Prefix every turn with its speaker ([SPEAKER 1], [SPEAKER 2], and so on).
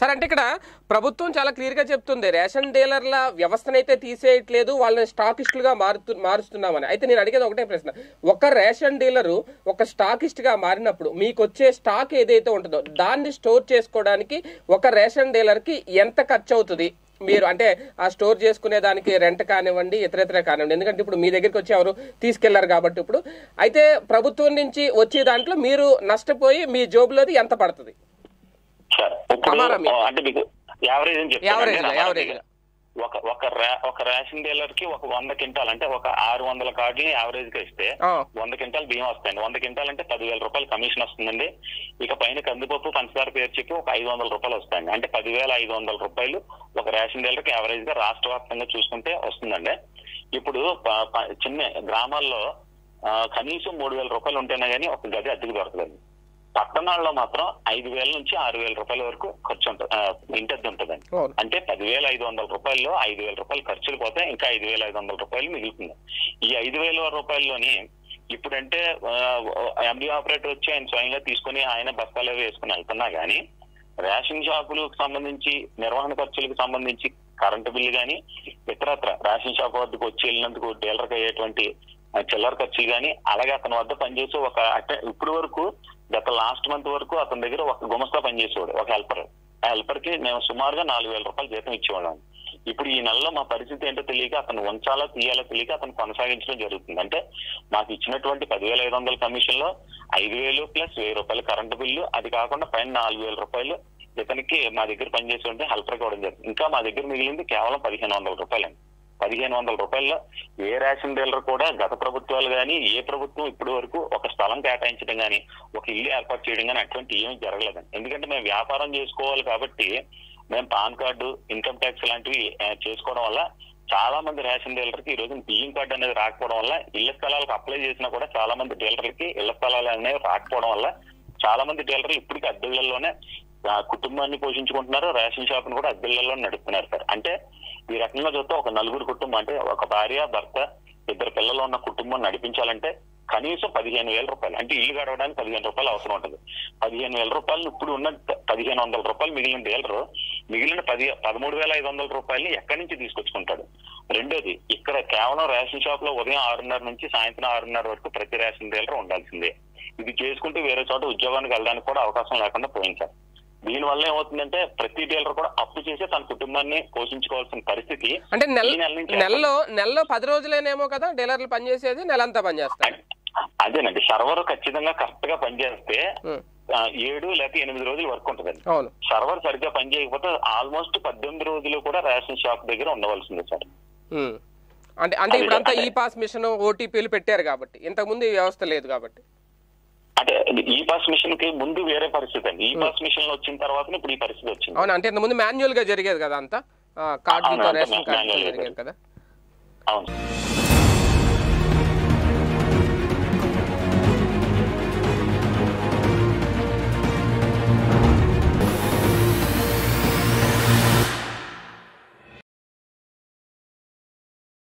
[SPEAKER 1] Sir అంటే ఇక్కడ ప్రభుత్వం చాలా క్లియర్ గా చెప్తుంది రేషన్ డీలర్ల వ్యవస్థనైతే తీసేయట్లేదు వాళ్ళని స్టాకిస్టులుగా మారుతు మారుస్తున్నామని అయితే నేను అడిగేది ఒకటే ప్రశ్న ఒక రేషన్ డీలరు ఒక స్టాకిస్ట్ గా మారినప్పుడు మీకు వచ్చే స్టాక్ ఏదైతే ఉంటుందో దాన్ని స్టోర్ చేసుకోవడానికి ఒక రేషన్ డీలర్ కి ఎంత ఖర్చు అవుతుంది మీరు అంటే ఆ స్టోర్ చేసుకునే దానికి రెంట్ కానివ్వండి ఇతరత్ర కానివ్వండి ఎందుకంటే ఇప్పుడు మీ దగ్గరికి వచ్చి ఎవరు తీసుకెళ్లారు కాబట్టి ఇప్పుడు అయితే ప్రభుత్వం నుంచి వచ్చే దాంట్లో మీరు నష్టపోయి మీ జోబులోది ఎంత పడుతుంది
[SPEAKER 2] సార్ ఇప్పుడు
[SPEAKER 1] అమారా మీ-
[SPEAKER 2] అంటే మీకు యావరేజ్ అని
[SPEAKER 1] Average గా,
[SPEAKER 2] చెప్తాను
[SPEAKER 1] average గా.
[SPEAKER 2] ఒక ఒక రా- ఒక రేషన్ డీలర్ కి ఒక వంద క్వింటాల్ అంటే ఒక ఆరు వందల కార్డుని యావరేజ్ గా ఇస్తే
[SPEAKER 1] ఆ,
[SPEAKER 2] వంద క్వింటాల్ బియ్యం వస్తాయండి వంద క్వింటాల్ అంటే పదివేల రూపాయలు కమిషన్ వస్తుందండి ఇక పైన కందిపప్పు పంచదార పేరు చెప్పి ఒక ఐదు వందల రూపాయలు వస్తాయండి అంటే పదివేల ఐదు వందల రూపాయలు ఒక రేషన్ డీలర్ కి యావరేజ్ గా రాష్ట్ర వ్యాప్తంగా చూసుకుంటే వస్తుందండి ఇప్పుడు ప- ప- చిన్న గ్రామాల్లో ఆ, కనీసం మూడు వేల రూపాయలు ఉంటేనే కానీ ఒక గది అద్దెకు దొరకదండి పట్టణాల్లో మాత్రం ఐదు వేల నుంచి ఆరు వేల రూపాయల వరకు ఖర్చు ఉంటుంది ఇంటి అద్దె ఉంటుందండి
[SPEAKER 1] అవును
[SPEAKER 2] అంటే పదివేల ఐదు వందల రూపాయల్లో ఐదు వేల రూపాయలు ఖర్చులు పోతే ఇంకా ఐదు వేల ఐదు వందల రూపాయలు మిగులుతుంది ఈ ఐదు వేల రూపాయల్లోని ఇప్పుడంటే ఎండి ఆపరేటర్ వచ్చి ఆయన స్వయంగా తీసుకుని ఆయన బస్తాలు అవి వేసుకుని వెళ్తున్నా గానీ రేషన్ షాపులకు సంబంధించి నిర్వహణ ఖర్చులకు సంబంధించి కరెంటు బిల్లు కానీ ఇతరత్ర రేషన్ షాప్ వద్దకు వచ్చి వెళ్ళినందుకు డీలర్కి అయ్యేటువంటి ఆ, చిల్లర ఖర్చులు కానీ అలాగే అతని వద్ద పనిచేసే ఒక అట్ట- ఇప్పుడు వరకు గత లాస్ట్ మంత్ వరకు అతని దగ్గర ఒక గుమస్తా పనిచేసేవాడు ఒక హెల్పర్ ఆ హెల్పర్ కి మేము సుమారుగా నాలుగు వేల రూపాయలు జీతం ఇచ్చేవాళ్ళం ఇప్పుడు ఈ నెలలో మా పరిస్థితి ఏంటో తెలియక అతను ఉంచాలో తీయాలో తెలియక అతను కొనసాగించడం జరుగుతుంది అంటే మాకు ఇచ్చినటువంటి పదివేల ఐదు వందల కమిషన్ లో ఐదు వేలు ప్లస్ వెయ్యి రూపాయలు కరెంటు బిల్లు అది కాకుండా పైన నాలుగు వేల రూపాయలు ఇతనికి మా దగ్గర పనిచేసి ఉంటే హెల్పర్ ఇవ్వడం జరిగింది ఇంకా మా దగ్గర మిగిలింది కేవలం పదిహేను వందల రూపాయలండి పదిహేను వందల రూపాయల్లో ఏ రేషన్ డీలర్ కూడా గత ప్రభుత్వాలు కానీ ఏ ప్రభుత్వం ఇప్పటి వరకు ఒక స్థలం కేటాయించడం కానీ ఒక ఇల్లు ఏర్పాటు చేయడం కానీ అటువంటి ఏమీ జరగలేదండి ఎందుకంటే మేము వ్యాపారం చేసుకోవాలి కాబట్టి మేము పాన్ కార్డు ఇన్కమ్ ట్యాక్స్ లాంటివి ఆ, చేసుకోవడం వల్ల చాలా మంది రేషన్ డీలర్కి ఈ రోజు బియ్యం కార్డు అనేది రాకపోవడం వల్ల ఇళ్ల స్థలాలకు అప్లై చేసినా కూడా చాలా మంది డీలర్లకి ఇళ్ల స్థలాలు అనేవి రాకపోవడం వల్ల చాలా మంది డీలర్లు ఇప్పటికీ అద్దెళ్లలోనే ఆ, కుటుంబాన్ని పోషించుకుంటున్నారు రేషన్ షాప్ కూడా అద్దెళ్లలో నడుపుతున్నారు సార్ అంటే ఈ రకంగా చూస్తే ఒక నలుగురు కుటుంబం అంటే ఒక భార్య భర్త ఇద్దరు పిల్లలు ఉన్న కుటుంబం నడిపించాలంటే కనీసం పదిహేను వేల రూపాయలు అంటే ఇల్లు గడవడానికి పదిహేను రూపాయలు అవసరం ఉంటుంది పదిహేను వేల రూపాయలు ఇప్పుడు ఉన్న పదిహేను వందల రూపాయలు మిగిలిన డీలర్ మిగిలిన పది పదమూడు వేల ఐదు వందల రూపాయలు ఎక్కడి నుంచి తీసుకొచ్చుకుంటాడు రెండోది ఇక్కడ కేవలం రేషన్ షాప్ లో ఉదయం ఆరున్నర నుంచి సాయంత్రం ఆరున్నర వరకు ప్రతి రేషన్ డీలర్ ఉండాల్సిందే ఇది చేసుకుంటూ వేరే చోట ఉద్యోగానికి వెళ్ళడానికి కూడా అవకాశం లేకుండా పోయింది సార్ దీని వల్ల ఏమవుతుందంటే ప్రతి డీలర్ కూడా అప్పు చేసి తన కుటుంబాన్ని పోషించుకోవాల్సిన పరిస్థితి
[SPEAKER 1] అంటే నెల
[SPEAKER 2] ఈ నెల నుంచి
[SPEAKER 1] నెలలో నెలలో పది రోజులేనేమో కదా డీలర్లు పనిచేసేది నెలంతా పనిచేస్తారు
[SPEAKER 2] అదేనండి సర్వర్ ఖచ్చితంగా కరెక్ట్ గా పనిచేస్తే
[SPEAKER 1] ఉం.
[SPEAKER 2] ఆ, ఏడు లేకపోతే ఎనిమిది రోజులు వర్క్ ఉంటుందండి
[SPEAKER 1] అవును
[SPEAKER 2] సర్వర్ సరిగ్గా పనిచేయకపోతే ఆల్మోస్ట్ పద్దెనిమిది రోజులు కూడా రేషన్ షాప్ దగ్గర ఉండవలసిందే సార్
[SPEAKER 1] ఉం. అంటే అంటే ఇప్పుడంతా ఈ పాస్ మిషన్ ఓటీపీలు పెట్టారు కాబట్టి ఇంతకుముందు ఈ వ్యవస్థ లేదు కాబట్టి
[SPEAKER 2] అంటే ఈ పాస్ మిషన్ కి ముందు వేరే పరిస్థితి అండి ఈ పాస్ మిషన్ వచ్చిన తర్వాత ఇప్పుడు ఈ పరిస్థితి వచ్చింది
[SPEAKER 1] అవును అంటే ఇంతకుముందు మాన్యువల్ గా జరిగేది కదా అంతా ఆ, కార్డులతో
[SPEAKER 2] అవును, అంతా
[SPEAKER 1] రేషన్ కార్డుతో
[SPEAKER 2] manual గా
[SPEAKER 1] జరిగేది కదా
[SPEAKER 2] అవును